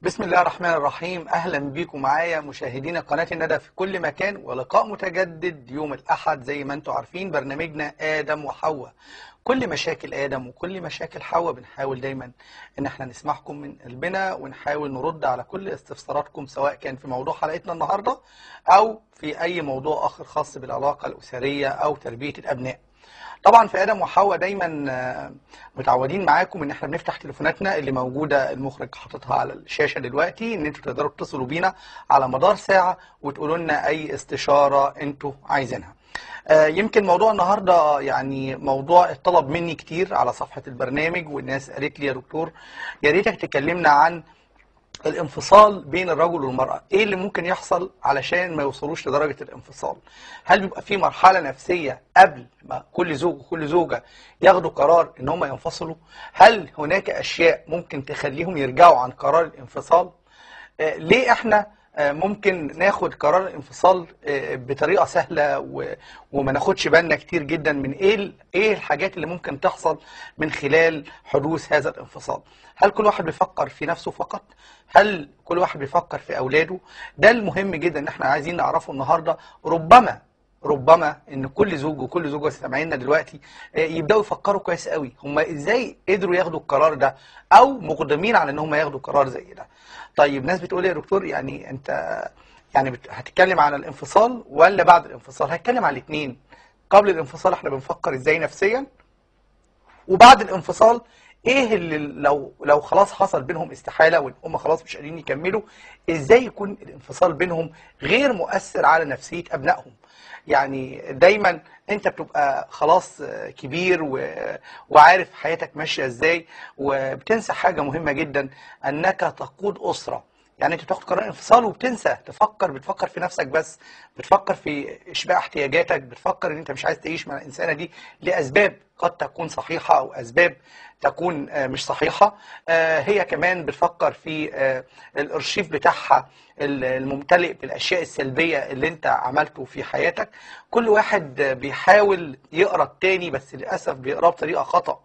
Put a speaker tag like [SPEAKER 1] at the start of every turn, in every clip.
[SPEAKER 1] بسم الله الرحمن الرحيم اهلا بيكم معايا مشاهدين قناه الندى في كل مكان ولقاء متجدد يوم الاحد زي ما انتم عارفين برنامجنا ادم وحواء كل مشاكل ادم وكل مشاكل حواء بنحاول دايما ان احنا نسمعكم من قلبنا ونحاول نرد على كل استفساراتكم سواء كان في موضوع حلقتنا النهارده او في اي موضوع اخر خاص بالعلاقه الاسريه او تربيه الابناء طبعا في ادم وحواء دايما آه، متعودين معاكم ان احنا بنفتح تليفوناتنا اللي موجوده المخرج حاططها على الشاشه دلوقتي ان انتوا تقدروا تتصلوا بينا على مدار ساعه وتقولوا لنا اي استشاره انتوا عايزينها. آه، يمكن موضوع النهارده يعني موضوع اتطلب مني كتير على صفحه البرنامج والناس قالت لي يا دكتور يا ريتك تكلمنا عن الانفصال بين الرجل والمرأة ايه اللي ممكن يحصل علشان ما يوصلوش لدرجة الانفصال هل بيبقى في مرحلة نفسية قبل ما كل زوج وكل زوجة ياخدوا قرار ان هم ينفصلوا هل هناك اشياء ممكن تخليهم يرجعوا عن قرار الانفصال آه، ليه احنا آه، ممكن ناخد قرار الانفصال آه، بطريقه سهله و- وما ناخدش بالنا كتير جدا من ايه ال- ايه الحاجات اللي ممكن تحصل من خلال حدوث هذا الانفصال هل كل واحد بيفكر في نفسه فقط هل كل واحد بيفكر في اولاده ده المهم جدا ان احنا عايزين نعرفه النهارده ربما ربما ان كل زوج وكل زوجه سامعيننا دلوقتي آه، يبداوا يفكروا كويس قوي هم ازاي قدروا ياخدوا القرار ده او مقدمين على ان هم ياخدوا قرار زي ده طيب ناس بتقول يا دكتور يعني انت يعني بت- هتتكلم عن الانفصال ولا بعد الانفصال هتكلم عن الاثنين قبل الانفصال احنا بنفكر ازاي نفسيا وبعد الانفصال ايه اللي لو لو خلاص حصل بينهم استحاله وان هم خلاص مش قادرين يكملوا ازاي يكون الانفصال بينهم غير مؤثر على نفسيه ابنائهم يعني دايما انت بتبقى خلاص آه، كبير و... وعارف حياتك ماشيه ازاي وبتنسى حاجه مهمه جدا انك تقود اسره يعني انت بتاخد قرار انفصال وبتنسى تفكر بتفكر في نفسك بس بتفكر في اشباع احتياجاتك بتفكر ان انت مش عايز تعيش مع الانسانه دي لاسباب قد تكون صحيحه او اسباب تكون آه، مش صحيحه آه، هي كمان بتفكر في آه، الارشيف بتاعها ال- الممتلئ بالاشياء السلبيه اللي انت عملته في حياتك كل واحد آه، بيحاول يقرا التاني بس للاسف بيقراه بطريقه خطأ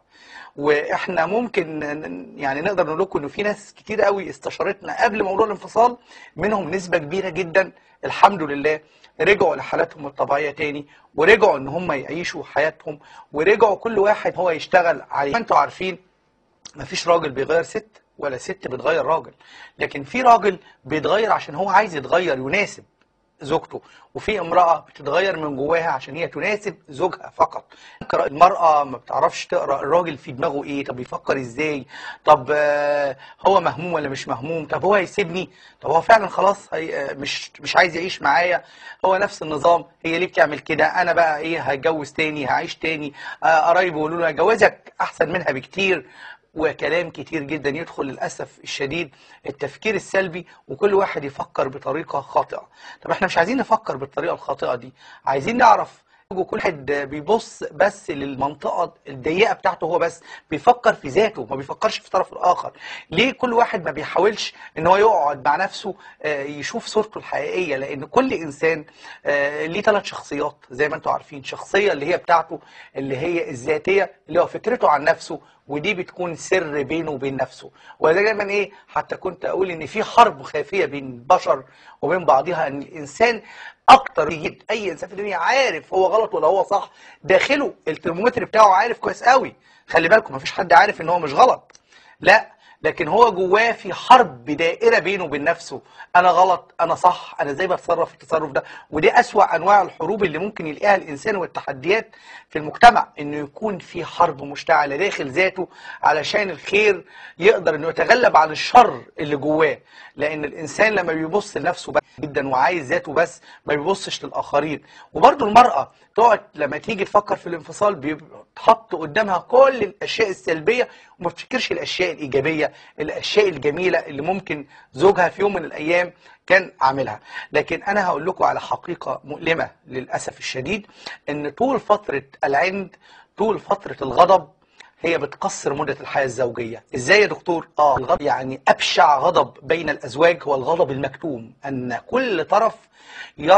[SPEAKER 1] واحنا ممكن ن- يعني نقدر نقول لكم انه في ناس كتير قوي استشارتنا قبل موضوع الانفصال منهم نسبه كبيره جدا الحمد لله رجعوا لحالاتهم الطبيعيه تاني ورجعوا ان هم يعيشوا حياتهم ورجعوا كل واحد هو يشتغل عليه انتوا عارفين مفيش راجل بيغير ست ولا ست بتغير راجل لكن في راجل بيتغير عشان هو عايز يتغير يناسب زوجته وفي امرأة بتتغير من جواها عشان هي تناسب زوجها فقط المرأة ما بتعرفش تقرأ الراجل في دماغه ايه طب بيفكر ازاي طب آه، هو مهموم ولا مش مهموم طب هو هيسيبني طب هو فعلا خلاص هي آه، مش مش عايز يعيش معايا هو نفس النظام هي ليه بتعمل كده انا بقى ايه هتجوز تاني هعيش تاني آه، قرايبي يقولوا له هجوزك احسن منها بكتير وكلام كتير جدا يدخل للاسف الشديد التفكير السلبي وكل واحد يفكر بطريقه خاطئه طب احنا مش عايزين نفكر بالطريقه الخاطئه دي عايزين نعرف كل واحد بيبص بس للمنطقه الضيقه بتاعته هو بس بيفكر في ذاته ما بيفكرش في الطرف الاخر ليه كل واحد ما بيحاولش ان هو يقعد مع نفسه آه، يشوف صورته الحقيقيه لان كل انسان آه، ليه ثلاث شخصيات زي ما انتم عارفين شخصيه اللي هي بتاعته اللي هي الذاتيه اللي هو فكرته عن نفسه ودي بتكون سر بينه وبين نفسه وده دايما ايه حتى كنت اقول ان في حرب خافيه بين البشر وبين بعضها ان الانسان اكتر يجد اي انسان في الدنيا عارف هو غلط ولا هو صح داخله الترمومتر بتاعه عارف كويس قوي خلي بالكم مفيش حد عارف ان هو مش غلط لا لكن هو جواه في حرب دائره بينه وبين نفسه انا غلط انا صح انا ازاي بتصرف التصرف ده ودي اسوا انواع الحروب اللي ممكن يلاقيها الانسان والتحديات في المجتمع انه يكون في حرب مشتعله داخل ذاته علشان الخير يقدر انه يتغلب على الشر اللي جواه لان الانسان لما بيبص لنفسه بس جدا وعايز ذاته بس ما بيبصش للاخرين وبرضه المراه تقعد لما تيجي تفكر في الانفصال بيتحط قدامها كل الاشياء السلبيه وما بتفكرش الاشياء الايجابيه الاشياء الجميله اللي ممكن زوجها في يوم من الايام كان عاملها لكن انا هقول لكم على حقيقه مؤلمه للاسف الشديد ان طول فتره العند طول فتره الغضب هي بتقصر مدة الحياة الزوجية ازاي يا دكتور اه الغضب يعني ابشع غضب بين الازواج هو الغضب المكتوم ان كل طرف يرى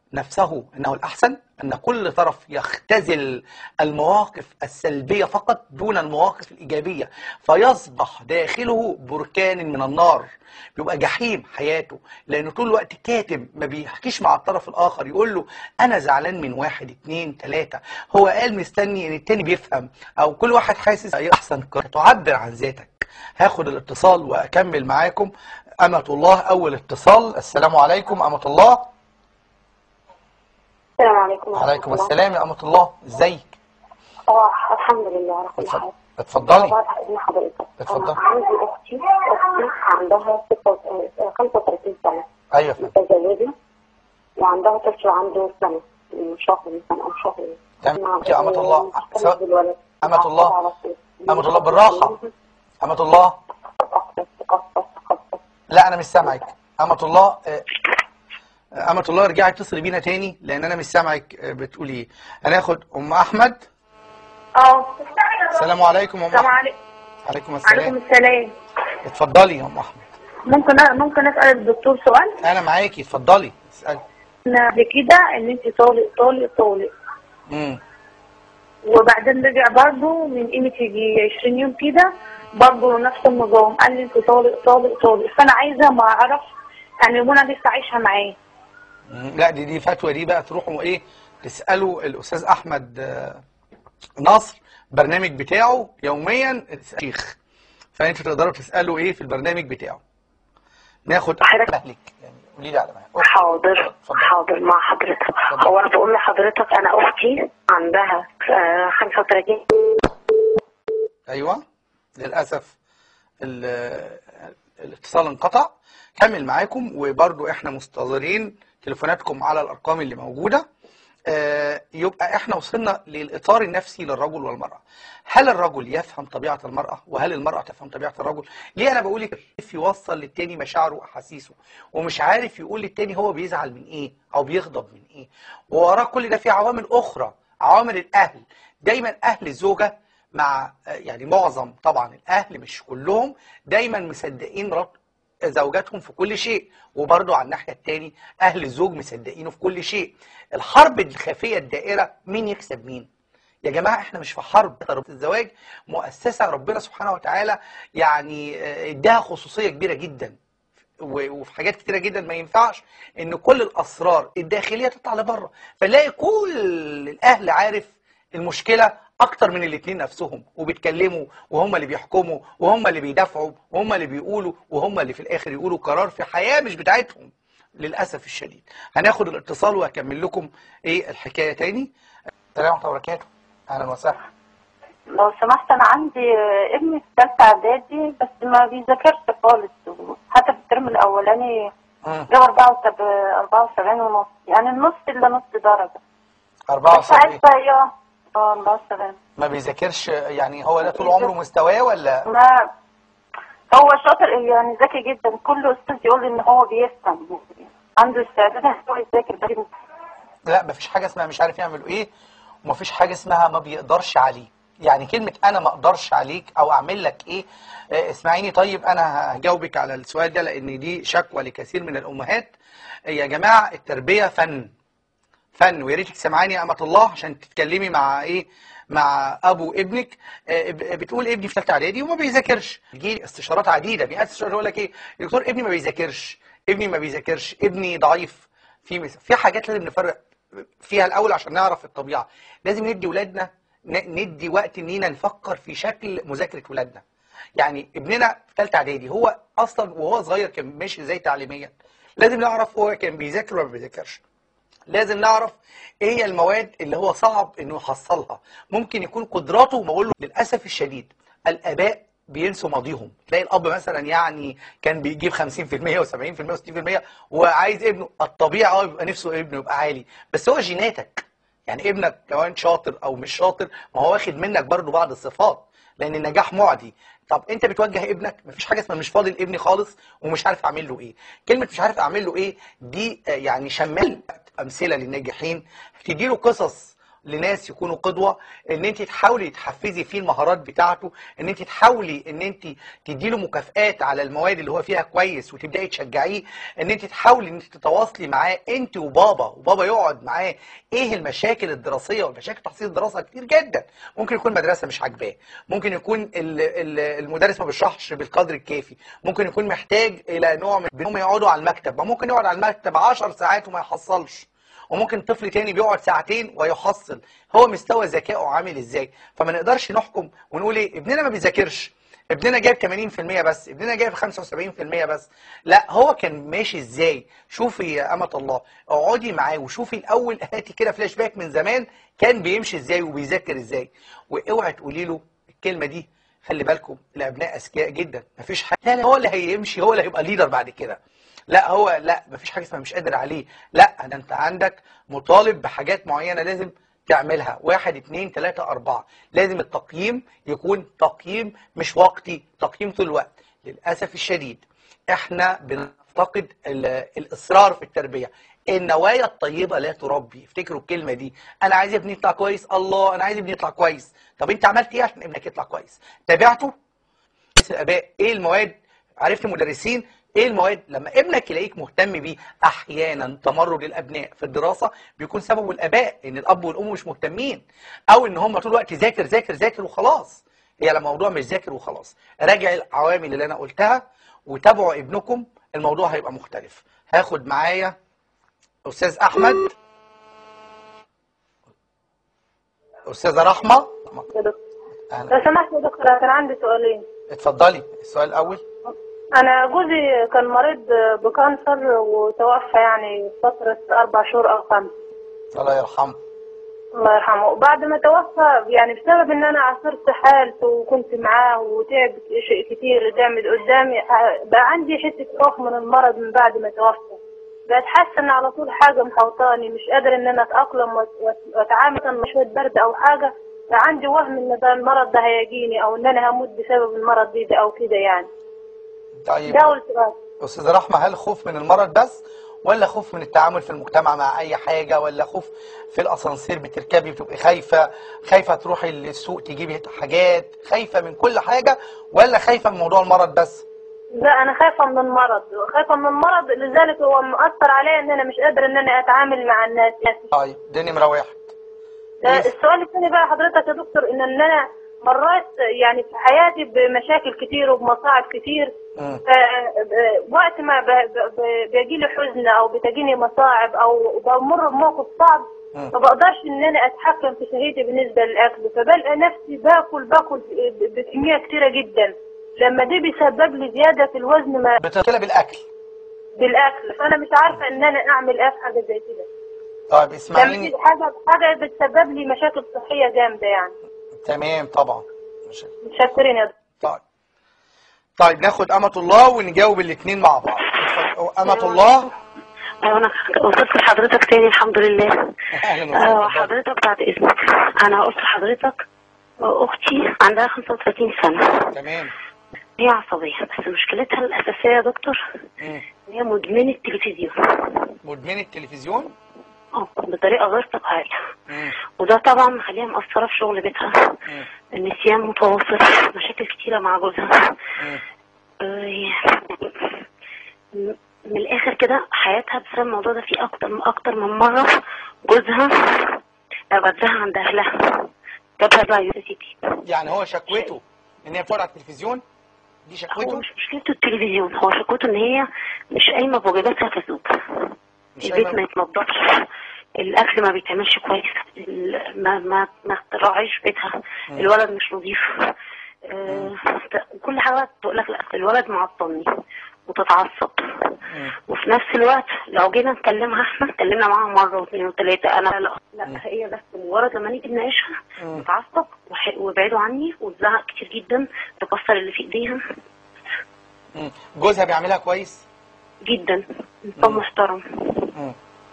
[SPEAKER 1] نفسه انه الاحسن ان كل طرف يختزل المواقف السلبيه فقط دون المواقف الايجابيه فيصبح داخله بركان من النار بيبقى جحيم حياته لانه طول الوقت كاتم ما بيحكيش مع الطرف الاخر يقول له انا زعلان من واحد اتنين تلاته هو قال مستني ان التاني بيفهم او كل واحد حاسس احسن تعبر عن ذاتك هاخد الاتصال واكمل معاكم أمة الله أول اتصال السلام عليكم أمة الله
[SPEAKER 2] السلام عليكم ورحمة
[SPEAKER 1] عليكم
[SPEAKER 2] الله.
[SPEAKER 1] السلام يا أمة الله ازيك
[SPEAKER 2] اه الحمد لله على كل
[SPEAKER 1] اتفضل-
[SPEAKER 2] حال
[SPEAKER 1] اتفضلي
[SPEAKER 2] بعد إذن حضرتك
[SPEAKER 1] اتفضل.
[SPEAKER 2] أنا عندي أختي أختي عندها ستة- آه، 35 سنة
[SPEAKER 1] أيوة يا فندم
[SPEAKER 2] متزوجة وعندها طفل عنده سنة من شهر مثلا أو شهرين
[SPEAKER 1] تمام.
[SPEAKER 2] مع-
[SPEAKER 1] يا أمة الله.
[SPEAKER 2] مش
[SPEAKER 1] سواء-
[SPEAKER 2] كامل بالولد.
[SPEAKER 1] أمة الله.
[SPEAKER 2] على طول.
[SPEAKER 1] أمة الله بالراحة. أمة الله
[SPEAKER 2] تقصف تقصف تقصف
[SPEAKER 1] لا أنا مش سامعك أمة الله آه، أمة الله ارجعي اتصلي بينا تاني لأن أنا مش سامعك آه، بتقولي إيه هناخد أم أحمد
[SPEAKER 3] اه
[SPEAKER 1] السلام عليكم أم
[SPEAKER 3] السلام
[SPEAKER 1] أحمد
[SPEAKER 3] عليكم
[SPEAKER 1] عليكم
[SPEAKER 3] عليكم
[SPEAKER 1] السلام
[SPEAKER 3] السلام
[SPEAKER 1] اتفضلي يا أم أحمد
[SPEAKER 3] ممكن أ- ممكن اسال الدكتور سؤال
[SPEAKER 1] أنا معاكي اتفضلي اسألي
[SPEAKER 3] إن قبل كده ان انت طالق طالق طالق
[SPEAKER 1] امم
[SPEAKER 3] وبعدين رجع برضه من قيمه يجي 20 يوم كده برضه نفس النظام قال لي انت طالق طالق طالق فانا عايزه ما اعرف يعني وانا لسه عايشه معاه
[SPEAKER 1] مم. لا دي دي فتوى دي بقى تروحوا ايه تسالوا الاستاذ احمد آه، نصر برنامج بتاعه يوميا الشيخ فانتوا تقدروا تسالوا ايه في البرنامج بتاعه ناخد
[SPEAKER 2] حضرتك-
[SPEAKER 1] اهلك يعني قولي لي على ما
[SPEAKER 2] حاضر
[SPEAKER 1] اتفضل.
[SPEAKER 2] حاضر مع حضرتك
[SPEAKER 1] اتفضل.
[SPEAKER 2] هو انا بقول لحضرتك انا اختي عندها آه، 35
[SPEAKER 1] ايوه للاسف ال- الاتصال انقطع كمل معاكم وبرضو احنا منتظرين تليفوناتكم على الارقام اللي موجوده آه، يبقى احنا وصلنا للاطار النفسي للرجل والمراه هل الرجل يفهم طبيعه المراه وهل المراه تفهم طبيعه الرجل ليه انا بقول لك كيف يوصل للتاني مشاعره واحاسيسه ومش عارف يقول للتاني هو بيزعل من ايه او بيغضب من ايه ووراه كل ده في عوامل اخرى عوامل الاهل دايما اهل الزوجه مع يعني معظم طبعا الاهل مش كلهم دايما مصدقين مرات زوجاتهم في كل شيء وبرضه على الناحيه التاني اهل الزوج مصدقينه في كل شيء الحرب الخفيه الدائره مين يكسب مين يا جماعه احنا مش في حرب الزواج مؤسسه ربنا سبحانه وتعالى يعني آه، اداها خصوصيه كبيره جدا و- وفي حاجات كتيره جدا ما ينفعش ان كل الاسرار الداخليه تطلع لبره فنلاقي كل الاهل عارف المشكله اكتر من الاتنين نفسهم وبيتكلموا وهم اللي بيحكموا وهم اللي بيدافعوا وهم اللي بيقولوا وهم اللي في الاخر يقولوا قرار في حياه مش بتاعتهم للاسف الشديد هناخد الاتصال وهكمل لكم ايه الحكايه تاني السلام عليكم وبركاته اهلا وسهلا
[SPEAKER 4] لو سمحت انا عندي ابني في ثالثه اعدادي بس ما بيذاكرش خالص حتى في الترم الاولاني
[SPEAKER 1] مم.
[SPEAKER 4] جاب 74 ونص يعني النص الا نص درجه بس
[SPEAKER 1] 74
[SPEAKER 4] عايزه ايه اه 74
[SPEAKER 1] ما بيذاكرش يعني هو ده طول عمره مستواه ولا
[SPEAKER 4] ما هو شاطر يعني ذكي جدا كل استاذ يقول ان هو بيفهم عنده استعداد ان هو يذاكر بس
[SPEAKER 1] لا مفيش حاجه اسمها مش عارف يعمل ايه ومفيش حاجه اسمها ما بيقدرش عليه يعني كلمه انا ما اقدرش عليك او اعمل لك ايه آه، اسمعيني طيب انا هجاوبك على السؤال ده لان دي شكوى لكثير من الامهات آه، يا جماعه التربيه فن فن ويا ريتك سامعاني يا امه الله عشان تتكلمي مع ايه مع ابو ابنك آه، ب- بتقول ابني في ثالثه اعدادي وما بيذاكرش يجي استشارات عديده بيئات استشارات يقول لك ايه يا دكتور ابني ما بيذاكرش ابني ما بيذاكرش ابني ضعيف في مس... في حاجات لازم نفرق فيها الاول عشان نعرف الطبيعه لازم ندي ولادنا ن- ندي وقت اننا نفكر في شكل مذاكره ولادنا يعني ابننا في ثالثه اعدادي هو اصلا وهو صغير كان ماشي ازاي تعليميا لازم نعرف هو كان بيذاكر ولا ما بيذاكرش لازم نعرف ايه هي المواد اللي هو صعب انه يحصلها ممكن يكون قدراته بقول له للاسف الشديد الاباء بينسوا ماضيهم تلاقي الاب مثلا يعني كان بيجيب 50% و70% و60% وعايز ابنه الطبيعي اه يبقى نفسه ابنه يبقى عالي بس هو جيناتك يعني ابنك كمان شاطر او مش شاطر ما هو واخد منك برضو بعض الصفات لان النجاح معدي طب انت بتوجه ابنك مفيش حاجه اسمها مش فاضل ابني خالص ومش عارف اعمل له ايه كلمه مش عارف اعمل له ايه دي آه، يعني شمال امثله للناجحين تدي له قصص لناس يكونوا قدوه ان انت تحاولي تحفزي فيه المهارات بتاعته ان انت تحاولي ان انت تدي له مكافآت على المواد اللي هو فيها كويس وتبداي تشجعيه ان انت تحاولي ان انت تتواصلي معاه انت وبابا وبابا يقعد معاه ايه المشاكل الدراسيه والمشاكل تحصيل الدراسه كتير جدا ممكن يكون المدرسه مش عاجباه ممكن يكون ال- ال- المدرس ما بيشرحش بالقدر الكافي ممكن يكون محتاج الى نوع من انهم يقعدوا على المكتب ما ممكن يقعد على المكتب 10 ساعات وما يحصلش وممكن طفل تاني بيقعد ساعتين ويحصل هو مستوى ذكائه عامل ازاي فما نقدرش نحكم ونقول ايه ابننا ما بيذاكرش ابننا جايب 80% بس ابننا جايب 75% بس لا هو كان ماشي ازاي شوفي يا أمة الله اقعدي معاه وشوفي الاول هاتي كده فلاش باك من زمان كان بيمشي ازاي وبيذاكر ازاي واوعي تقولي له الكلمة دي خلي بالكم الابناء اذكياء جدا مفيش حاجه لا لا هو اللي هيمشي هو اللي هيبقى ليدر بعد كده لا هو لا مفيش حاجه اسمها مش قادر عليه لا ده انت عندك مطالب بحاجات معينه لازم تعملها واحد اتنين تلاتة أربعة لازم التقييم يكون تقييم مش وقتي تقييم طول الوقت للأسف الشديد احنا بنفتقد ال- الإصرار في التربية النوايا الطيبة لا تربي افتكروا الكلمة دي أنا عايز ابني يطلع كويس الله أنا عايز ابني يطلع كويس طب أنت عملت إيه عشان ابنك يطلع كويس تابعته رئيس الاباء ايه المواد عرفت المدرسين ايه المواد لما ابنك يلاقيك مهتم بيه احيانا تمرد الابناء في الدراسه بيكون سببه الاباء ان الاب والام مش مهتمين او ان هم طول الوقت ذاكر ذاكر ذاكر وخلاص هي الموضوع مش ذاكر وخلاص راجع العوامل اللي انا قلتها وتابعوا ابنكم الموضوع هيبقى مختلف هاخد معايا استاذ احمد استاذه رحمه
[SPEAKER 3] يا دكتور
[SPEAKER 1] أهلا.
[SPEAKER 3] لو سمحت يا دكتور أنا كان عندي سؤالين
[SPEAKER 1] اتفضلي السؤال الاول
[SPEAKER 3] أنا جوزي كان مريض بكانسر وتوفى يعني فترة أربع شهور أو خمس
[SPEAKER 1] الله يرحمه
[SPEAKER 3] الله يرحمه بعد ما توفى يعني بسبب ان انا عاصرت حالته وكنت معاه وتعب شيء كتير جامد قدامي ع- بقى عندي حته خوف من المرض من بعد ما توفى بقيت حاسه ان على طول حاجه محوطاني مش قادر ان انا اتاقلم وأت- وأت- واتعامل مع شويه برد او حاجه بقى عندي وهم ان ده المرض ده هيجيني او ان انا هموت بسبب المرض دي ده او كده يعني
[SPEAKER 1] طيب
[SPEAKER 3] ده اول سؤال
[SPEAKER 1] استاذ رحمه هل خوف من المرض بس ولا خوف من التعامل في المجتمع مع اي حاجه ولا خوف في الاسانسير بتركبي بتبقي خايفه خايفه تروحي السوق تجيبي حاجات خايفه من كل حاجه ولا خايفه من موضوع المرض بس
[SPEAKER 3] لا انا خايفه من المرض خايفه من المرض لذلك هو مؤثر عليا ان انا مش قادره ان انا اتعامل مع الناس
[SPEAKER 1] طيب دي نمره واحد
[SPEAKER 3] آه، السؤال الثاني بقى حضرتك يا دكتور ان إن انا مريت يعني في حياتي بمشاكل كتير وبمصاعب كتير
[SPEAKER 1] مم.
[SPEAKER 3] ف- آه، وقت ما بيجي لي حزن او بتجيني مصاعب او بمر بموقف صعب
[SPEAKER 1] مم.
[SPEAKER 3] ما بقدرش ان انا اتحكم في شهيتي بالنسبه للاكل فبلقى نفسي باكل باكل ب- بكميه كتيره جدا لما دي بيسبب لي زياده في الوزن ما
[SPEAKER 1] بتشكلها بالاكل
[SPEAKER 3] بالاكل فانا مش عارفه ان انا اعمل ايه في حاجه زي كده
[SPEAKER 1] طيب
[SPEAKER 3] لما
[SPEAKER 1] اسمعيني
[SPEAKER 3] دي حاجه حاجه بتسبب لي مشاكل صحيه جامده يعني
[SPEAKER 1] تمام طبعا مش-
[SPEAKER 3] متشكرين يا دكتور
[SPEAKER 1] طيب طيب ناخد أمة الله ونجاوب الاثنين مع بعض اتفضل. أمة الله
[SPEAKER 5] ايوه انا وصلت لحضرتك تاني الحمد لله
[SPEAKER 1] أهلا
[SPEAKER 5] آه،
[SPEAKER 1] وسهلا
[SPEAKER 5] حضرتك بعد اذنك انا قلت لحضرتك آه، اختي عندها 35 سنه
[SPEAKER 1] تمام
[SPEAKER 5] هي عصبيه بس مشكلتها الاساسيه يا دكتور
[SPEAKER 1] مم.
[SPEAKER 5] إن هي مدمنه تلفزيون
[SPEAKER 1] مدمن التلفزيون
[SPEAKER 5] اه بطريقه غير طبيعيه
[SPEAKER 1] مم.
[SPEAKER 5] وده طبعا مخليها مأثره في شغل بيتها
[SPEAKER 1] مم.
[SPEAKER 5] النسيان متواصل مشاكل كتيره مع جوزها
[SPEAKER 1] مم.
[SPEAKER 5] آه، م- من الاخر كده حياتها بسبب الموضوع ده في اكتر اكتر من مره جوزها وداها عند اهلها جابها بقى يونيفرسيتي
[SPEAKER 1] يعني هو شكوته إن هي بتقعد على التلفزيون دي
[SPEAKER 5] هو
[SPEAKER 1] شكوته
[SPEAKER 5] مش مشكلته التلفزيون هو شكوته ان هي مش قايمه بواجباتها كزوج
[SPEAKER 1] مش
[SPEAKER 5] البيت
[SPEAKER 1] قايمة-
[SPEAKER 5] ما يتنضفش الاكل ما بيتعملش كويس ال- ما ما ما تراعيش بيتها
[SPEAKER 1] مم.
[SPEAKER 5] الولد مش نظيف آه، ت- كل حاجه تقول لك لا الولد معطلني وتتعصب
[SPEAKER 1] مم.
[SPEAKER 5] وفي نفس الوقت لو جينا نكلمها احنا اتكلمنا معاها مره واثنين وثلاثه انا لا لا هي بس مجرد لما نيجي نناقشها
[SPEAKER 1] مم.
[SPEAKER 5] تتعصب وح- ويبعدوا عني وتزعق كتير جدا تكسر اللي في ايديها
[SPEAKER 1] مم. جوزها بيعملها كويس
[SPEAKER 5] جدا انسان محترم
[SPEAKER 1] مم.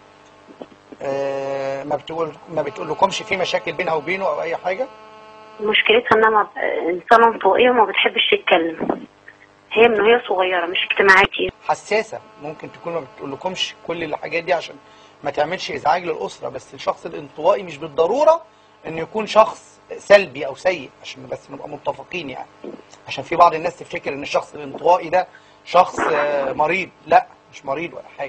[SPEAKER 1] آه ما بتقول ما بتقول لكمش في مشاكل بينها وبينه او اي حاجه
[SPEAKER 5] مشكلتها انها ما- انسانه انطوائيه وما بتحبش تتكلم هي من وهي صغيره مش اجتماعيه كتير
[SPEAKER 1] حساسه ممكن تكون ما بتقول لكمش كل الحاجات دي عشان ما تعملش ازعاج للاسره بس الشخص الانطوائي مش بالضروره انه يكون شخص سلبي او سيء عشان بس نبقى متفقين يعني عشان في بعض الناس تفتكر ان الشخص الانطوائي ده شخص آه، مريض لا مش مريض ولا حاجه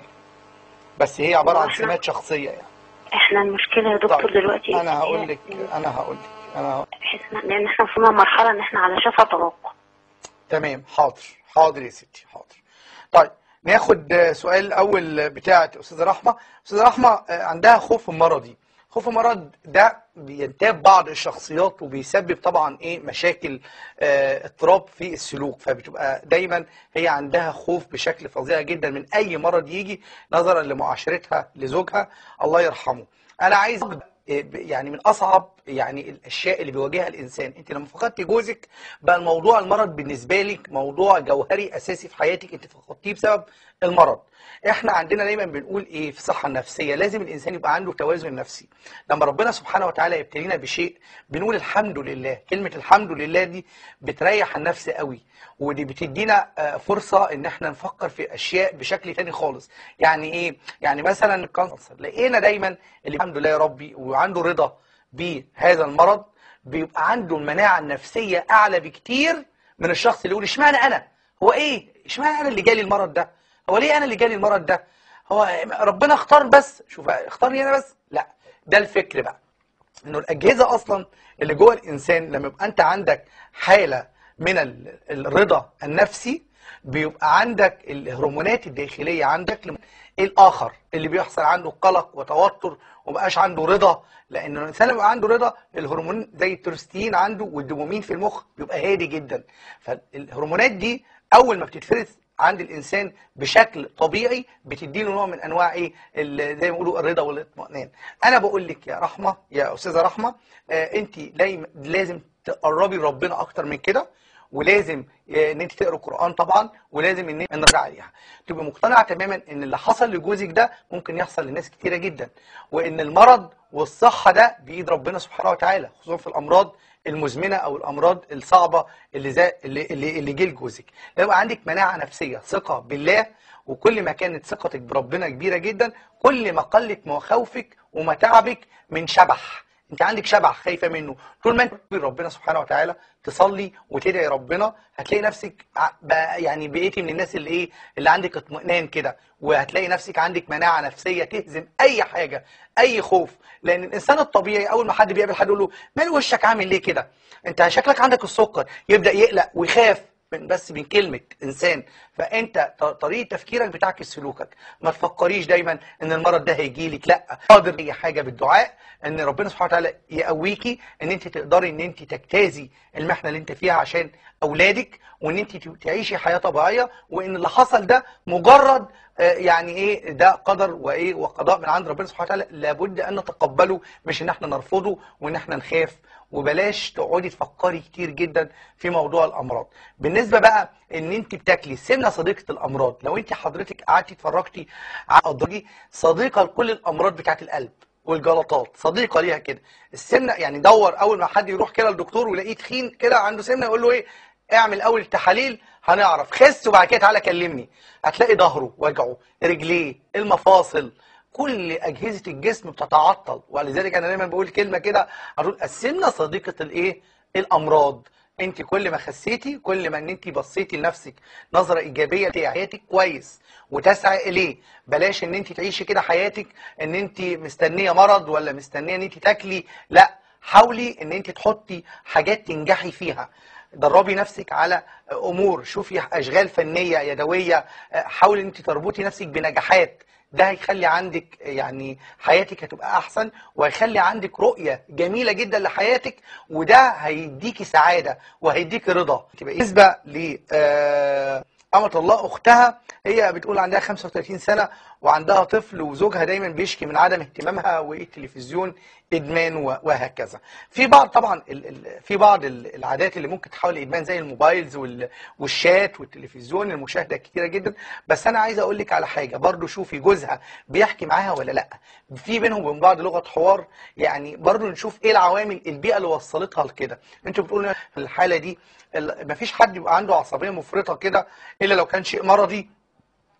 [SPEAKER 1] بس هي عباره عن سمات شخصيه يعني
[SPEAKER 5] احنا المشكله يا دكتور
[SPEAKER 1] طيب،
[SPEAKER 5] دلوقتي
[SPEAKER 1] انا هقول لك انا هقول لك انا هقول.
[SPEAKER 5] بحيث إن- لان احنا وصلنا لمرحله ان احنا على شفا طلاق
[SPEAKER 1] تمام حاضر حاضر يا ستي حاضر طيب ناخد آه، سؤال الاول بتاعه استاذه رحمه استاذه رحمه آه، عندها خوف مرضي خوف المرض ده بينتاب بعض الشخصيات وبيسبب طبعا ايه مشاكل آه، اضطراب في السلوك فبتبقى دايما هي عندها خوف بشكل فظيع جدا من اي مرض يجي نظرا لمعاشرتها لزوجها الله يرحمه انا عايز أبدأ يعني من اصعب يعني الاشياء اللي بيواجهها الانسان انت لما فقدتي جوزك بقى الموضوع المرض بالنسبه لك موضوع جوهري اساسي في حياتك انت فقدتيه بسبب المرض احنا عندنا دايما بنقول ايه في الصحه النفسيه لازم الانسان يبقى عنده توازن نفسي لما ربنا سبحانه وتعالى يبتلينا بشيء بنقول الحمد لله كلمه الحمد لله دي بتريح النفس قوي ودي بتدينا آه، فرصه ان احنا نفكر في اشياء بشكل تاني خالص يعني ايه يعني مثلا الكانسر لقينا دايما اللي الحمد لله يا ربي وعنده رضا بهذا المرض بيبقى عنده المناعه النفسيه اعلى بكتير من الشخص اللي يقول اشمعنى انا هو ايه اشمعنى انا اللي جالي المرض ده هو ليه انا اللي جالي المرض ده هو ربنا اختار بس شوف اختارني انا بس لا ده الفكر بقى انه الاجهزه اصلا اللي جوه الانسان لما يبقى انت عندك حاله من ال- الرضا النفسي بيبقى عندك الهرمونات الداخليه عندك لم- الاخر اللي بيحصل عنده قلق وتوتر ومبقاش عنده رضا لان الانسان لما يبقى عنده رضا الهرمون زي التروستين عنده والدوبامين في المخ بيبقى هادي جدا فالهرمونات دي اول ما بتتفرز عند الانسان بشكل طبيعي بتدي له نوع من انواع ايه ال- زي ما بيقولوا الرضا والاطمئنان انا بقول لك يا رحمه يا استاذه رحمه آه انت لاي- لازم تقربي ربنا اكتر من كده ولازم آه، ان انت تقرا القران طبعا ولازم ان إن نرجع عليها تبقى مقتنعه تماما ان اللي حصل لجوزك ده ممكن يحصل لناس كتيره جدا وان المرض والصحه ده بايد ربنا سبحانه وتعالى خصوصا في الامراض المزمنه او الامراض الصعبه اللي زي اللي اللي, اللي جه لجوزك لما يبقى عندك مناعه نفسيه ثقه بالله وكل ما كانت ثقتك بربنا كبيره جدا كل ما قلت مخاوفك ومتاعبك من شبح انت عندك شبح خايفه منه طول ما انت بتقول ربنا سبحانه وتعالى تصلي وتدعي ربنا هتلاقي نفسك ع- بقى يعني بقيتي من الناس اللي ايه اللي عندك اطمئنان كده وهتلاقي نفسك عندك مناعه نفسيه تهزم اي حاجه اي خوف لان الانسان الطبيعي اول ما حد بيقابل حد يقول له مال وشك عامل ليه كده انت شكلك عندك السكر يبدا يقلق ويخاف من بس من كلمة إنسان فأنت ط- طريقة تفكيرك بتعكس سلوكك ما تفكريش دايما إن المرض ده هيجي لك لا قادر أي حاجة بالدعاء إن ربنا سبحانه وتعالى يقويكي إن أنت تقدري إن أنت تجتازي المحنة اللي أنت فيها عشان أولادك وإن أنت ت- تعيشي حياة طبيعية وإن اللي حصل ده مجرد آه، يعني ايه ده قدر وايه وقضاء من عند ربنا سبحانه وتعالى لابد ان نتقبله مش ان احنا نرفضه وان احنا نخاف وبلاش تقعدي تفكري كتير جدا في موضوع الامراض بالنسبه بقى ان انت بتاكلي السمنه صديقه الامراض لو انت حضرتك قعدتي اتفرجتي على الأضرار دي صديقه لكل الامراض بتاعت القلب والجلطات صديقه ليها كده السمنه يعني دور اول ما حد يروح كده للدكتور ويلاقيه تخين كده عنده سمنه يقول له ايه اعمل اول التحاليل هنعرف خس وبعد كده تعالى كلمني هتلاقي ظهره وجعه رجليه المفاصل كل اجهزه الجسم بتتعطل ولذلك انا دايما بقول كلمه كده اقول السمنه صديقه الايه الامراض انت كل ما خسيتي كل ما ان انت بصيتي لنفسك نظره ايجابيه في حياتك كويس وتسعي اليه بلاش ان انت تعيشي كده حياتك ان انت مستنيه مرض ولا مستنيه ان انت تاكلي لا حاولي ان انت تحطي حاجات تنجحي فيها دربي نفسك على امور شوفي اشغال فنيه يدويه حاولي ان انت تربطي نفسك بنجاحات ده هيخلي عندك يعني حياتك هتبقى احسن وهيخلي عندك رؤيه جميله جدا لحياتك وده هيديكي سعاده وهيديكي رضا تبقى بالنسبه ل آه، أمة الله أختها هي بتقول عندها 35 سنة وعندها طفل وزوجها دايما بيشكي من عدم اهتمامها والتلفزيون إدمان و- وهكذا. في بعض طبعا ال- ال- في بعض ال- العادات اللي ممكن تحول إدمان زي الموبايلز وال- والشات والتلفزيون المشاهدة كتيرة جدا بس أنا عايز أقول لك على حاجة برضو شوفي جوزها بيحكي معاها ولا لأ. في بينهم وبين بعض لغة حوار يعني برضو نشوف إيه العوامل البيئة اللي وصلتها لكده. أنتوا بتقولوا في الحالة دي ال- مفيش حد يبقى عنده عصبية مفرطة كده إلا لو كان شيء مرضي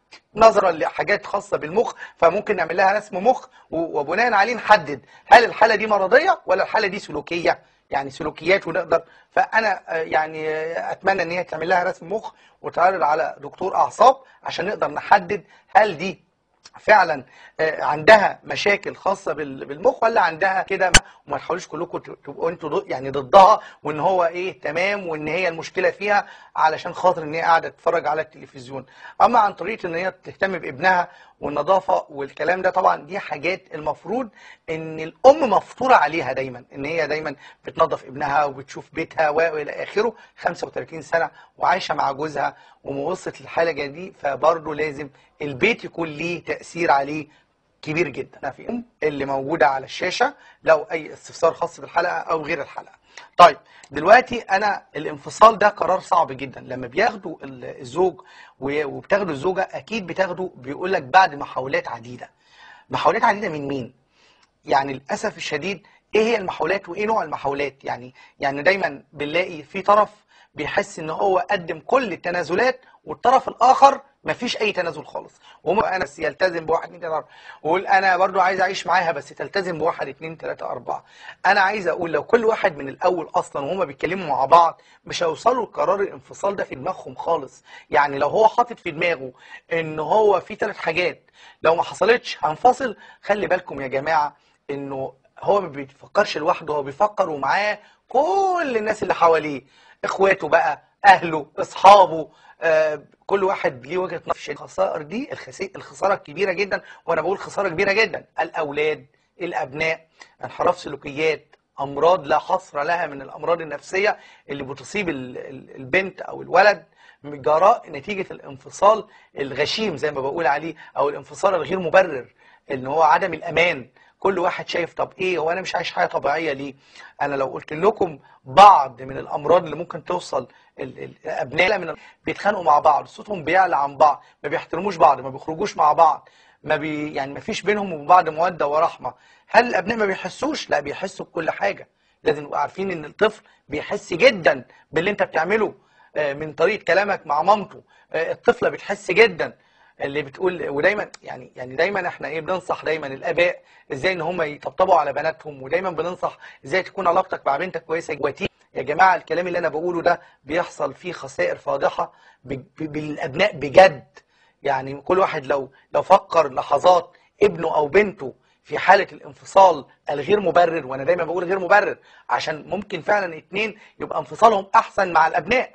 [SPEAKER 1] نظرا لحاجات خاصه بالمخ فممكن نعمل لها رسم مخ و- وبناء عليه نحدد هل الحاله دي مرضيه ولا الحاله دي سلوكيه يعني سلوكيات ونقدر فانا آه، يعني آه، اتمنى ان هي تعمل لها رسم مخ وتعرض على دكتور اعصاب عشان نقدر نحدد هل دي فعلا آه، عندها مشاكل خاصه بال- بالمخ ولا عندها كده وما تحاولوش كلكم ت- تبقوا انتوا ضد- يعني ضدها وان هو ايه تمام وان هي المشكله فيها علشان خاطر ان هي قاعده تتفرج على التلفزيون اما عن طريقه ان هي تهتم بابنها والنظافه والكلام ده طبعا دي حاجات المفروض ان الام مفطوره عليها دايما ان هي دايما بتنظف ابنها وبتشوف بيتها والى اخره 35 سنه وعايشه مع جوزها وما وصلت للحاله دي فبرضه لازم البيت يكون ليه تاثير عليه كبير جدا في ام اللي موجوده على الشاشه لو اي استفسار خاص بالحلقه او غير الحلقه طيب دلوقتي انا الانفصال ده قرار صعب جدا لما بياخدوا ال- الزوج و- وبتاخدوا الزوجه اكيد بتاخدوا بيقول لك بعد محاولات عديده محاولات عديده من مين يعني للاسف الشديد ايه هي المحاولات وايه نوع المحاولات يعني يعني دايما بنلاقي في طرف بيحس ان هو قدم كل التنازلات والطرف الاخر مفيش اي تنازل خالص وهم انا بس يلتزم بواحد اتنين تلاته اربعه ويقول انا برضو عايز اعيش معاها بس تلتزم بواحد اتنين تلاته اربعه انا عايز اقول لو كل واحد من الاول اصلا وهما بيتكلموا مع بعض مش هيوصلوا لقرار الانفصال ده في دماغهم خالص يعني لو هو حاطط في دماغه ان هو في ثلاث حاجات لو ما حصلتش هنفصل خلي بالكم يا جماعه انه هو ما بيفكرش لوحده هو بيفكر ومعاه كل الناس اللي حواليه اخواته بقى اهله اصحابه آه كل واحد ليه وجهه نظر في الخسائر دي الخسي- الخساره الكبيره جدا وانا بقول خساره كبيره جدا الاولاد الابناء انحراف سلوكيات امراض لا حصر لها من الامراض النفسيه اللي بتصيب ال- ال- البنت او الولد جراء نتيجه الانفصال الغشيم زي ما بقول عليه او الانفصال الغير مبرر ان هو عدم الامان كل واحد شايف طب ايه هو انا مش عايش حياه طبيعيه ليه انا لو قلت لكم بعض من الامراض اللي ممكن توصل ال- ال- الابناء من ال- بيتخانقوا مع بعض صوتهم بيعلى عن بعض ما بيحترموش بعض ما بيخرجوش مع بعض ما بي يعني ما فيش بينهم وبين بعض موده ورحمه هل الابناء ما بيحسوش لا بيحسوا بكل حاجه لازم نبقى عارفين ان الطفل بيحس جدا باللي انت بتعمله آه، من طريقه كلامك مع مامته آه، الطفله بتحس جدا اللي بتقول ودايما يعني يعني دايما احنا ايه بننصح دايما الاباء ازاي ان هم يطبطبوا على بناتهم ودايما بننصح ازاي تكون علاقتك مع بنتك كويسه جواتي يا جماعه الكلام اللي انا بقوله ده بيحصل فيه خسائر فاضحه ب- ب- بالابناء بجد يعني كل واحد لو لو فكر لحظات ابنه او بنته في حالة الانفصال الغير مبرر وانا دايما بقول غير مبرر عشان ممكن فعلا اتنين يبقى انفصالهم احسن مع الابناء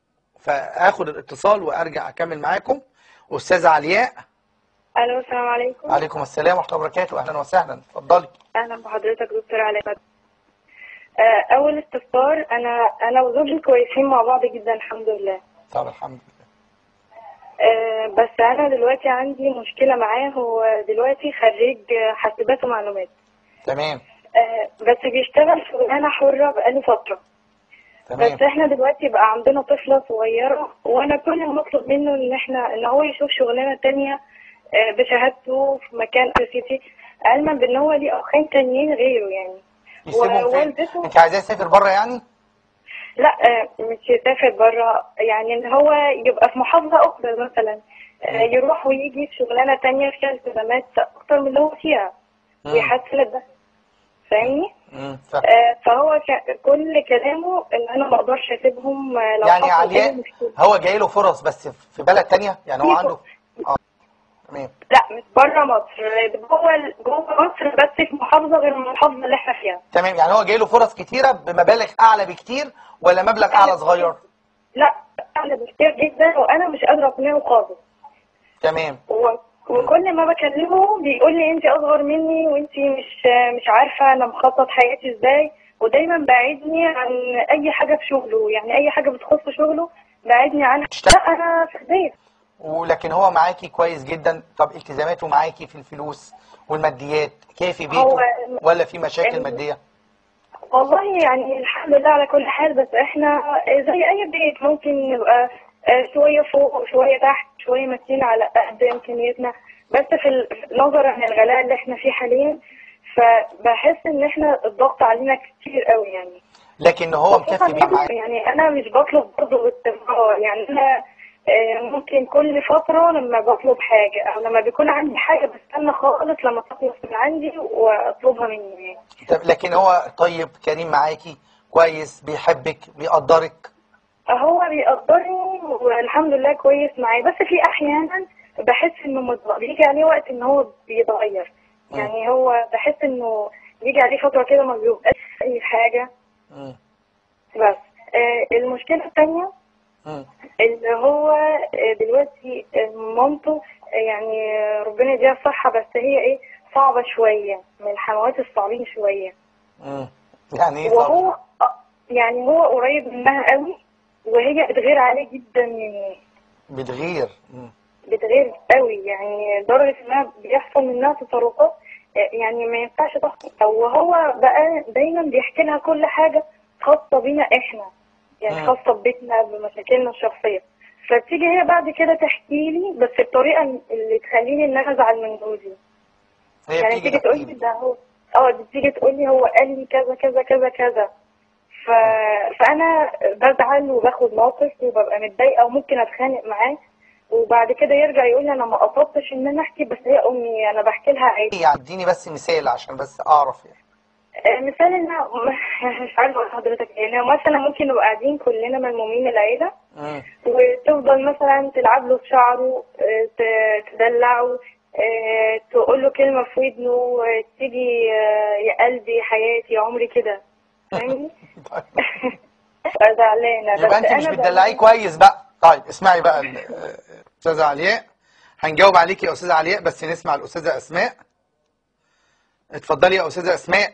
[SPEAKER 1] فاخد الاتصال وارجع اكمل معاكم استاذه علياء
[SPEAKER 3] الو السلام عليكم
[SPEAKER 1] عليكم السلام ورحمه الله وبركاته اهلا وسهلا اتفضلي
[SPEAKER 3] اهلا بحضرتك دكتور علاء آه، اول استفسار انا انا وزوجي كويسين مع بعض جدا الحمد لله
[SPEAKER 1] طب الحمد لله
[SPEAKER 3] آه، بس انا دلوقتي عندي مشكله معاه هو دلوقتي خريج آه، حاسبات ومعلومات
[SPEAKER 1] تمام
[SPEAKER 3] آه، بس بيشتغل شغلانه حره بقاله فتره
[SPEAKER 1] تمام
[SPEAKER 3] بس احنا دلوقتي بقى عندنا طفله صغيره وانا كل ما مطلب منه ان احنا ان هو يشوف شغلانه تانية آه، بشهادته في مكان اساسي علما بان هو ليه اخين تانيين غيره يعني
[SPEAKER 1] يسيبهم فين
[SPEAKER 3] ووالدته
[SPEAKER 1] انت عايزاه يسافر بره يعني
[SPEAKER 3] لا آه، مش يسافر بره يعني ان هو يبقى في محافظة اخرى مثلا آه، يروح ويجي في شغلانة تانية فيها التزامات اكتر من اللي هو فيها
[SPEAKER 1] مم.
[SPEAKER 3] ويحسن ده فاهمني
[SPEAKER 1] امم ف...
[SPEAKER 3] آه، فهو ك- كل كلامه ان انا ما اقدرش اسيبهم آه، لو
[SPEAKER 1] يعني
[SPEAKER 3] حصل اي
[SPEAKER 1] علياء
[SPEAKER 3] مشكلة
[SPEAKER 1] هو جاي له فرص بس في بلد تانية يعني هو
[SPEAKER 3] في
[SPEAKER 1] عنده اه تمام
[SPEAKER 3] لا مش بره مصر جوه ال- جوه مصر بس في محافظة غير المحافظة اللي احنا فيها
[SPEAKER 1] تمام يعني هو جاي له فرص كتيرة بمبالغ أعلى بكتير ولا مبلغ أعلى صغير؟
[SPEAKER 3] لا اعلى بكتير جدا وانا مش قادرة اقنعه خالص
[SPEAKER 1] تمام
[SPEAKER 3] و- وكل ما بكلمه بيقول لي انت اصغر مني وانت مش مش عارفه انا مخطط حياتي ازاي ودايما بعدني عن اي حاجه في شغله يعني اي حاجه بتخص شغله بعدني عنها
[SPEAKER 1] تشتغل.
[SPEAKER 3] لا انا في البيت
[SPEAKER 1] ولكن هو معاكي كويس جدا طب التزاماته معاكي في الفلوس والماديات كافي بيته
[SPEAKER 3] هو-
[SPEAKER 1] ولا في مشاكل
[SPEAKER 3] ال-
[SPEAKER 1] مادية؟
[SPEAKER 3] والله يعني الحمد لله على كل حال بس احنا زي اي بيت ممكن نبقى آه، شويه فوق وشويه تحت شويه ماشيين على قد امكانياتنا بس في ال- نظرا عن الغلاء اللي احنا فيه حاليا فبحس ان احنا الضغط علينا كتير قوي يعني
[SPEAKER 1] لكن هو مكفي بيه معاك
[SPEAKER 3] يعني انا مش بطلب برضه باستمرار يعني انا آه، ممكن كل فترة لما بطلب حاجة أو لما بيكون عندي حاجة بستنى خالص لما تخلص من عندي وأطلبها مني
[SPEAKER 1] طب لكن هو طيب كريم معاكي كويس بيحبك بيقدرك
[SPEAKER 3] هو بيقدرني والحمد لله كويس معايا بس في أحيانا بحس إنه متغ- بيجي عليه وقت إن هو بيتغير يعني هو بحس إنه بيجي عليه فترة كده ما بيبقاش أي حاجة
[SPEAKER 1] مم.
[SPEAKER 3] بس آه، المشكلة التانية
[SPEAKER 1] مم.
[SPEAKER 3] اللي هو آه، دلوقتي آه، مامته آه، يعني آه، ربنا يديها الصحة بس هي ايه صعبة شوية من الحموات الصعبين شوية
[SPEAKER 1] مم. يعني ايه طب؟
[SPEAKER 3] وهو آه، يعني هو قريب منها قوي وهي بتغير عليه جدا يعني
[SPEAKER 1] بتغير مم.
[SPEAKER 3] بتغير قوي يعني لدرجة انها بيحصل منها تصرفات آه، يعني ما ينفعش تحصل وهو بقى دايما بيحكي لها كل حاجة خاصة بينا احنا يعني
[SPEAKER 1] مم.
[SPEAKER 3] خاصة ببيتنا بمشاكلنا الشخصية فبتيجي هي بعد كده تحكي لي بس بطريقة اللي تخليني ان انا ازعل من جوزي
[SPEAKER 1] هي
[SPEAKER 3] يعني
[SPEAKER 1] بتيجي
[SPEAKER 3] تيجي تقول
[SPEAKER 1] تحكي
[SPEAKER 3] لي
[SPEAKER 1] لي.
[SPEAKER 3] ده هو اه بتيجي تقول لي هو قال لي كذا كذا كذا كذا ف... فانا بزعل وباخد موقف وببقى متضايقه وممكن اتخانق معاه وبعد كده يرجع يقول لي انا ما قصدتش ان انا احكي بس هي امي انا بحكي لها عادي
[SPEAKER 1] يعني اديني بس مثال عشان بس اعرف يعني
[SPEAKER 3] آه، مثال ان مش عارفه اقول لحضرتك يعني مثلا ممكن نبقى قاعدين كلنا ملمومين العيله
[SPEAKER 1] مم.
[SPEAKER 3] وتفضل مثلا تلعب له في شعره آه، ت- تدلعه آه، تقول له كلمة في ودنه آه، تيجي آه، يا قلبي حياتي عمري كده فاهمني؟
[SPEAKER 1] طيب.
[SPEAKER 3] زعلانة
[SPEAKER 1] يبقى
[SPEAKER 3] بس
[SPEAKER 1] انت مش
[SPEAKER 3] أنا
[SPEAKER 1] بتدلعيه
[SPEAKER 3] بقول-
[SPEAKER 1] كويس بقى طيب اسمعي بقى ال- آه، استاذه علياء هنجاوب عليك يا استاذه علياء بس نسمع الاستاذه اسماء اتفضلي يا استاذه اسماء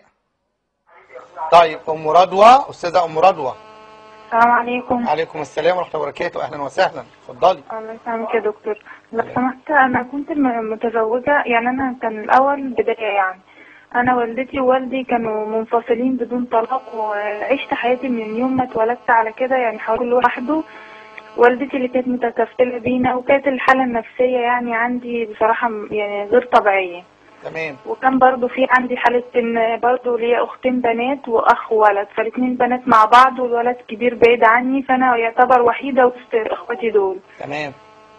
[SPEAKER 1] طيب ام رضوى استاذه ام رضوى
[SPEAKER 6] السلام عليكم
[SPEAKER 1] عليكم السلام ورحمه الله وبركاته اهلا وسهلا اتفضلي
[SPEAKER 6] الله يسلمك يا دكتور لو سمحت انا كنت م- متزوجة يعني انا كان الاول بداية يعني انا والدتي ووالدي كانوا منفصلين بدون طلاق وعشت حياتي من يوم ما اتولدت على كده يعني حوالي كل واحد لوحده والدتي اللي كانت متكفلة بينا وكانت الحالة النفسية يعني عندي بصراحة م- يعني غير طبيعية
[SPEAKER 1] تمام
[SPEAKER 6] وكان برضو في عندي حالة ان برضو ليا اختين بنات واخ ولد فالاتنين بنات مع بعض والولد كبير بعيد عني فانا يعتبر وحيدة وسط اخواتي دول
[SPEAKER 1] تمام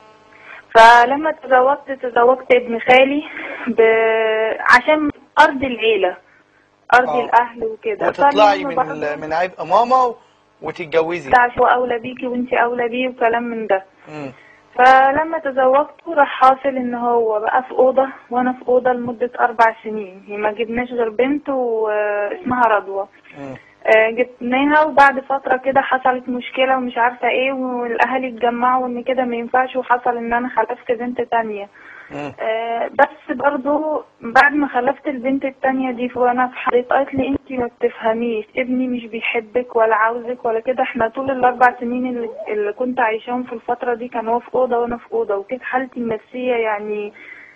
[SPEAKER 6] فلما تزوجت تزوجت ابن خالي ب... عشان ارض العيلة ارض
[SPEAKER 1] آه.
[SPEAKER 6] الاهل وكده
[SPEAKER 1] وتطلعي
[SPEAKER 6] فالمهم
[SPEAKER 1] من
[SPEAKER 6] برضو
[SPEAKER 1] ال- من عبء ماما وتتجوزي
[SPEAKER 6] ده عشان هو اولى بيكي وانتي اولى بيه وكلام من ده
[SPEAKER 1] مم.
[SPEAKER 6] فلما تزوجت راح حاصل ان هو بقى في اوضه وانا في اوضه لمده اربع سنين هي ما جبناش غير بنت واسمها رضوى
[SPEAKER 1] مم.
[SPEAKER 6] آه، جبناها وبعد فترة كده حصلت مشكلة ومش عارفة ايه والاهالي اتجمعوا ان كده ما ينفعش وحصل ان انا خلفت بنت تانية
[SPEAKER 1] مم.
[SPEAKER 6] آه، بس برضو بعد ما خلفت البنت التانية دي وانا في حضرتك قالت لي انتي ما بتفهميش ابني مش بيحبك ولا عاوزك ولا كده احنا طول الاربع سنين اللي, اللي كنت عايشاهم في الفترة دي كان هو في اوضة وانا في اوضة وكانت حالتي النفسية يعني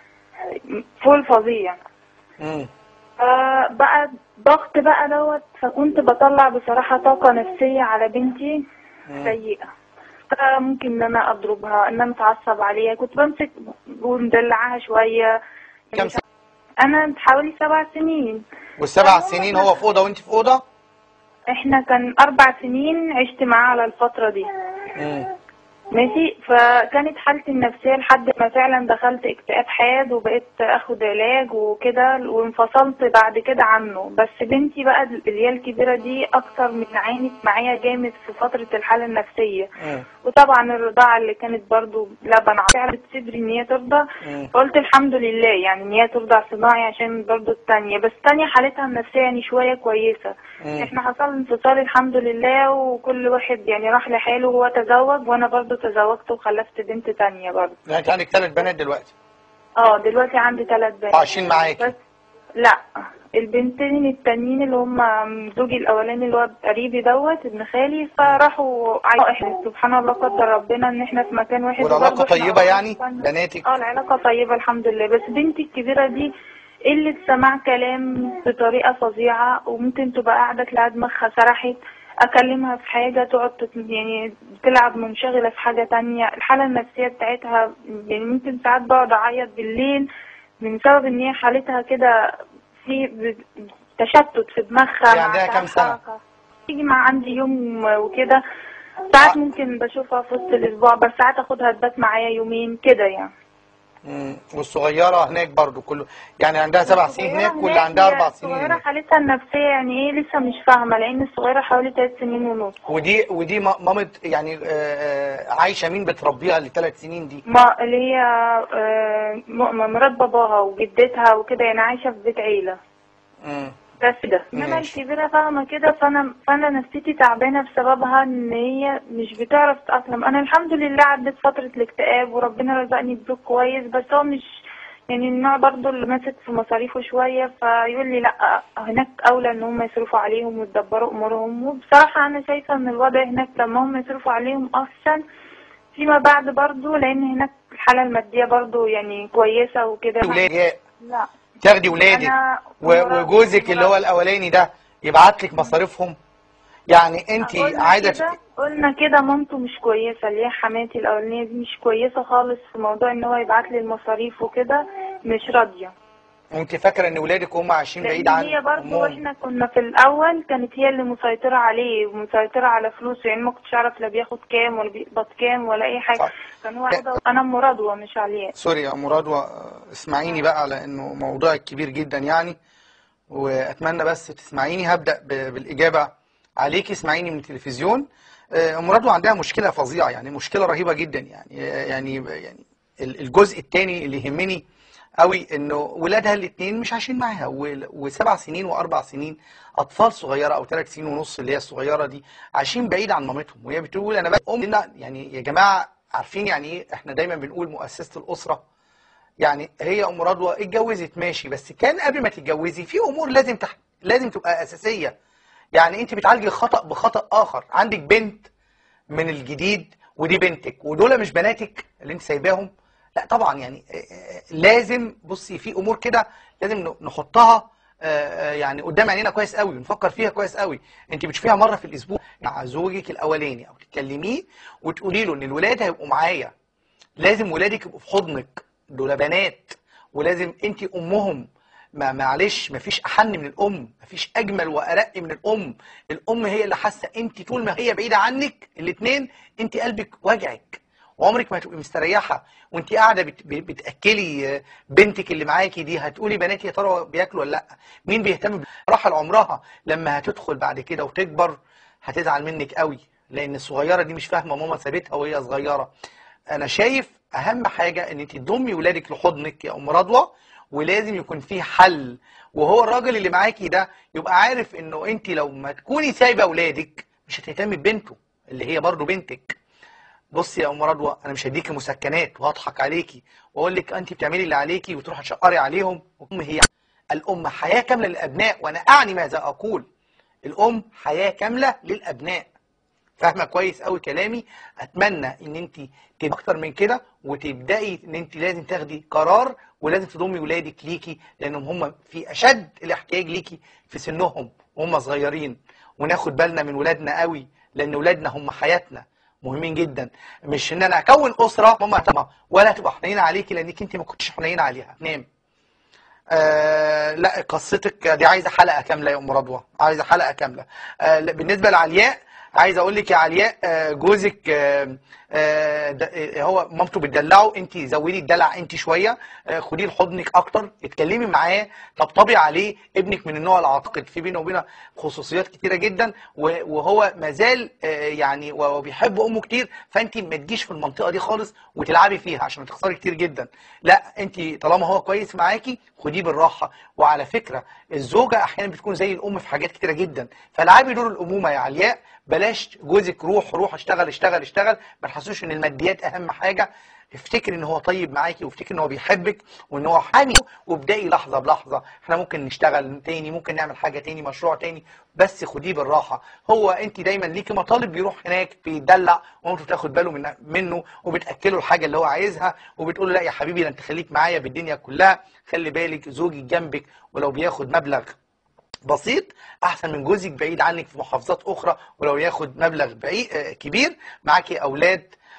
[SPEAKER 6] فوق الفظيع
[SPEAKER 1] مم.
[SPEAKER 6] فبقى ضغط بقى دوت فكنت بطلع بصراحة طاقة نفسية على بنتي
[SPEAKER 1] مم.
[SPEAKER 6] سيئة فممكن ان انا اضربها ان انا اتعصب عليها كنت بمسك ومدلعها شوية
[SPEAKER 1] كم سنة
[SPEAKER 6] انا حوالي سبع سنين
[SPEAKER 1] والسبع سنين هو في اوضه وانت في اوضه
[SPEAKER 6] احنا كان اربع سنين عشت معاه على الفترة دي
[SPEAKER 1] مم.
[SPEAKER 6] ماشي فكانت حالتي النفسية لحد ما فعلا دخلت اكتئاب حاد وبقيت اخد علاج وكده وانفصلت بعد كده عنه بس بنتي بقى اللي هي الكبيرة دي اكتر من عانت معايا جامد في فترة الحالة النفسية
[SPEAKER 1] مم.
[SPEAKER 6] وطبعا الرضاعة اللي كانت برضو لبن فعلا صدري ان هي ترضع
[SPEAKER 1] مم.
[SPEAKER 6] قلت الحمد لله يعني ان هي ترضع صناعي عشان برضو التانية بس التانية حالتها النفسية يعني شوية كويسة
[SPEAKER 1] مم.
[SPEAKER 6] احنا حصل انفصال الحمد لله وكل واحد يعني راح لحاله وهو تزوج وانا برضو تزوجت وخلفت بنت تانية برضو
[SPEAKER 1] يعني انت عندك ثلاث بنات دلوقتي
[SPEAKER 6] اه دلوقتي عندي ثلاث بنات
[SPEAKER 1] عايشين معاكي
[SPEAKER 6] بس لا البنتين التانيين اللي هم زوجي الاولاني اللي هو قريبي دوت ابن خالي فراحوا عايشوا احنا سبحان الله قدر ربنا ان احنا في مكان واحد
[SPEAKER 1] والعلاقه
[SPEAKER 6] وبرضه إحنا
[SPEAKER 1] طيبه يعني
[SPEAKER 6] أصلاً-
[SPEAKER 1] بناتك
[SPEAKER 6] اه العلاقة طيبة الحمد لله بس بنتي الكبيرة دي قلة سماع كلام بطريقة فظيعة وممكن تبقى قاعدة تلاقي دماغها سرحت أكلمها في حاجة تقعد تت- يعني تلعب منشغلة في حاجة تانية الحالة النفسية بتاعتها يعني ممكن ساعات بقعد أعيط بالليل من سبب إن هي حالتها كده في ب- تشتت في دماغها
[SPEAKER 1] هي
[SPEAKER 6] مع
[SPEAKER 1] عندها كام
[SPEAKER 6] ساعات
[SPEAKER 1] سنة؟
[SPEAKER 6] حركة. تيجي مع عندي يوم وكده ساعات ممكن بشوفها في وسط الاسبوع بس ساعات اخدها تبات معايا يومين كده يعني
[SPEAKER 1] مم. والصغيره هناك برضو كله يعني عندها سبع سنين هناك واللي عندها اربع سنين
[SPEAKER 6] الصغيرة
[SPEAKER 1] هناك
[SPEAKER 6] حالتها النفسية يعني ايه لسه مش فاهمة لأن الصغيرة حوالي ثلاث سنين ونص
[SPEAKER 1] ودي ودي ما- مامة يعني آه، آه، عايشه مين بتربيها لثلاث سنين دي
[SPEAKER 6] ما اللي هي آه، م- مرات باباها وجدتها وكده يعني عايشة في بيت عيلة
[SPEAKER 1] مم.
[SPEAKER 6] بس ده انما
[SPEAKER 1] ماشي.
[SPEAKER 6] الكبيرة فاهمة كده فانا فانا نفسيتي تعبانة بسببها ان هي مش بتعرف تتأقلم انا الحمد لله عدت فترة الاكتئاب وربنا رزقني بزوج كويس بس هو مش يعني النوع برضه اللي ماسك في مصاريفه شوية فيقول لي لا هناك أولى إن هم يصرفوا عليهم ويدبروا أمورهم وبصراحة أنا شايفة إن الوضع هناك لما هم يصرفوا عليهم أحسن فيما بعد برضه لأن هناك الحالة المادية برضه يعني كويسة وكده
[SPEAKER 1] ولاد
[SPEAKER 6] لا
[SPEAKER 1] تاخدي ولادك
[SPEAKER 6] أنا
[SPEAKER 1] و- وجوزك اللي هو الاولاني ده يبعت لك مصاريفهم يعني انت
[SPEAKER 6] قلنا
[SPEAKER 1] عايزه
[SPEAKER 6] كده
[SPEAKER 1] ت-
[SPEAKER 6] قلنا كده مامته مش كويسة اللي هي حماتي الأولانية دي مش كويسة خالص في موضوع إن هو يبعت لي المصاريف وكده مش راضية
[SPEAKER 1] انت فاكره ان ولادك هم عايشين بعيد
[SPEAKER 6] لأن
[SPEAKER 1] عن
[SPEAKER 6] هي برضه
[SPEAKER 1] امهم
[SPEAKER 6] واحنا كنا في الأول كانت هي اللي مسيطرة عليه ومسيطرة على فلوسه يعني ما كنتش أعرف لا بياخد كام ولا بيقبض كام ولا أي حاجة
[SPEAKER 1] صح.
[SPEAKER 6] كان هو كده أنا أم رضوى مش علياء
[SPEAKER 1] سوري يا ام رضوى اسمعيني بقى لانه موضوع كبير جدا يعني واتمنى بس تسمعيني هبدا ب- بالاجابه عليكي اسمعيني من التلفزيون آه، ام رضوى عندها مشكله فظيعه يعني مشكله رهيبه جدا يعني يعني يعني ال- الجزء الثاني اللي يهمني قوي انه ولادها الاثنين مش عايشين معاها و- وسبع سنين واربع سنين اطفال صغيره او ثلاث سنين ونص اللي هي الصغيره دي عايشين بعيد عن مامتهم وهي بتقول انا بقى ام يعني يا جماعه عارفين يعني ايه احنا دايما بنقول مؤسسه الاسره يعني هي ام رضوى اتجوزت ماشي بس كان قبل ما تتجوزي في امور لازم تح... لازم تبقى اساسيه يعني انت بتعالجي خطا بخطا اخر عندك بنت من الجديد ودي بنتك ودول مش بناتك اللي انت سايباهم لا طبعا يعني آه، آه، لازم بصي في امور كده لازم ن- نحطها آه، آه، يعني قدام عينينا كويس قوي ونفكر فيها كويس قوي انت بتشوفيها مره في الاسبوع مع زوجك الاولاني او تتكلميه وتقولي له ان الولاد هيبقوا معايا لازم ولادك يبقوا في حضنك دول بنات ولازم انت امهم ما معلش مفيش احن من الام مفيش اجمل وارق من الام الام هي اللي حاسه انت طول ما هي بعيده عنك الاثنين انت قلبك وجعك وعمرك ما هتبقي مستريحه وانت قاعده بت... ب- بتاكلي آه، بنتك اللي معاكي دي هتقولي بناتي يا ترى بياكلوا ولا لا مين بيهتم براحه لعمرها لما هتدخل بعد كده وتكبر هتزعل منك قوي لان الصغيره دي مش فاهمه ماما سابتها وهي صغيره انا شايف اهم حاجه ان انت تضمي ولادك لحضنك يا ام رضوى ولازم يكون في حل وهو الراجل اللي معاكي ده يبقى عارف انه انت لو ما تكوني سايبه اولادك مش هتهتمي ببنته اللي هي برضه بنتك بصي يا ام رضوى انا مش هديكي مسكنات وهضحك عليكي واقول لك انت بتعملي اللي عليكي وتروحي تشقري عليهم الام هي الام حياه كامله للابناء وانا اعني ماذا اقول الام حياه كامله للابناء فاهمه كويس قوي كلامي اتمنى ان انت تبقى اكتر من كده وتبداي ان انت لازم تاخدي قرار ولازم تضمي ولادك ليكي لانهم هم في اشد الاحتياج ليكي في سنهم وهم صغيرين وناخد بالنا من ولادنا قوي لان ولادنا هم حياتنا مهمين جدا مش ان انا اكون اسره ماما تمام ولا تبقى حنينه عليكي لانك انت ما كنتش حنينه عليها نام آه لا قصتك دي عايزه حلقه كامله يا ام رضوى عايزه حلقه كامله آه لا، بالنسبه لعلياء عايز اقول لك يا علياء آه، جوزك آه، آه، د- آه، هو مامته بتدلعه انت زودي الدلع انت شويه آه، خديه لحضنك اكتر اتكلمي معاه طبطبي عليه ابنك من النوع العاطفي في بينه وبينه خصوصيات كتيره جدا و- وهو مازال آه، يعني وبيحب امه كتير فانت ما تجيش في المنطقه دي خالص وتلعبي فيها عشان تخسري كتير جدا لا انت طالما هو كويس معاكي خديه بالراحه وعلى فكره الزوجه احيانا بتكون زي الام في حاجات كتيره جدا فالعبي دور الامومه يا علياء بلاش جوزك روح روح اشتغل اشتغل اشتغل ما تحسوش ان الماديات اهم حاجه افتكر ان هو طيب معاكي وافتكر ان هو بيحبك وان هو حامي وابدأي لحظه بلحظه احنا ممكن نشتغل تاني ممكن نعمل حاجه تاني مشروع تاني بس خديه بالراحه هو انت دايما ليكي مطالب بيروح هناك بيدلع وانتوا بتاخد باله من منه وبتاكله الحاجه اللي هو عايزها وبتقول له لا يا حبيبي ده انت خليك معايا بالدنيا كلها خلي بالك زوجي جنبك ولو بياخد مبلغ بسيط احسن من جوزك بعيد عنك في محافظات اخرى ولو ياخد مبلغ بعيد آه، كبير معاكي اولاد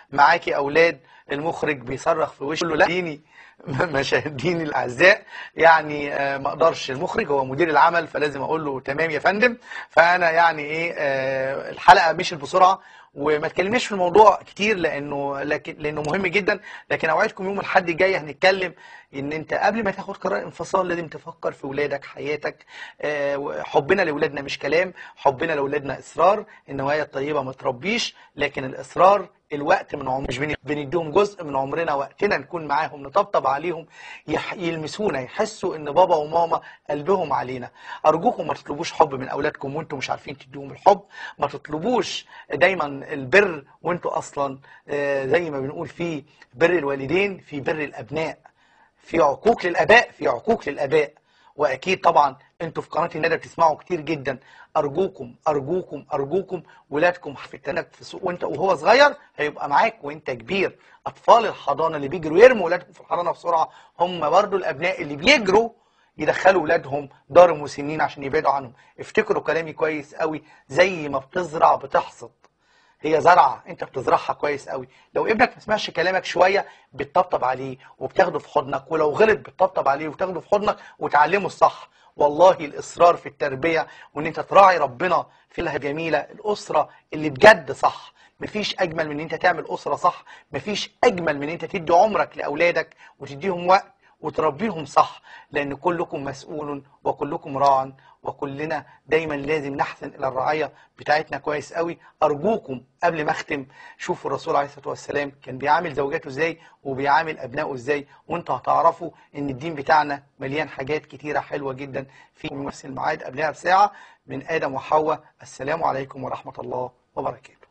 [SPEAKER 1] معاكي اولاد المخرج بيصرخ في وشه له لا ديني مشاهديني الاعزاء يعني آه، ما اقدرش المخرج هو مدير العمل فلازم اقول له تمام يا فندم فانا يعني ايه آه، الحلقه مشيت بسرعه وما تكلمناش في الموضوع كتير لانه لكن لانه مهم جدا لكن اوعدكم يوم الاحد الجاي هنتكلم ان انت قبل ما تاخد قرار انفصال لازم تفكر في ولادك حياتك آه، حبنا لاولادنا مش كلام حبنا لاولادنا اصرار النوايا الطيبه ما تربيش لكن الاصرار الوقت من عمر مش بن- بنديهم جزء من عمرنا وقتنا نكون معاهم نطبطب عليهم يح- يلمسونا يحسوا ان بابا وماما قلبهم علينا ارجوكم ما تطلبوش حب من اولادكم وانتم مش عارفين تديهم الحب ما تطلبوش دايما البر وانتوا اصلا آه، زي ما بنقول في بر الوالدين في بر الابناء في عقوق للاباء في عقوق للاباء واكيد طبعا انتوا في قناه الندى بتسمعوا كتير جدا ارجوكم ارجوكم ارجوكم ولادكم في التنك في سوق وانت وهو صغير هيبقى معاك وانت كبير اطفال الحضانه اللي بيجروا يرموا ولادهم في الحضانه بسرعه هم برضو الابناء اللي بيجروا يدخلوا ولادهم دار المسنين عشان يبعدوا عنهم افتكروا كلامي كويس قوي زي ما بتزرع بتحصد هي زرعه انت بتزرعها كويس قوي لو ابنك ما سمعش كلامك شويه بتطبطب عليه وبتاخده في حضنك ولو غلط بتطبطب عليه وتاخده في حضنك وتعلمه الصح والله الاصرار في التربيه وان انت تراعي ربنا في لها جميله الاسره اللي بجد صح مفيش اجمل من ان انت تعمل اسره صح مفيش اجمل من ان انت تدي عمرك لاولادك وتديهم وقت وتربيهم صح لان كلكم مسؤول وكلكم راع وكلنا دايما لازم نحسن الى الرعايه بتاعتنا كويس قوي ارجوكم قبل ما اختم شوفوا الرسول عليه الصلاه والسلام كان بيعامل زوجاته ازاي وبيعامل ابنائه ازاي وانتوا هتعرفوا ان الدين بتاعنا مليان حاجات كتيره حلوه جدا في نفس الميعاد قبلها بساعه من ادم وحواء السلام عليكم ورحمه الله وبركاته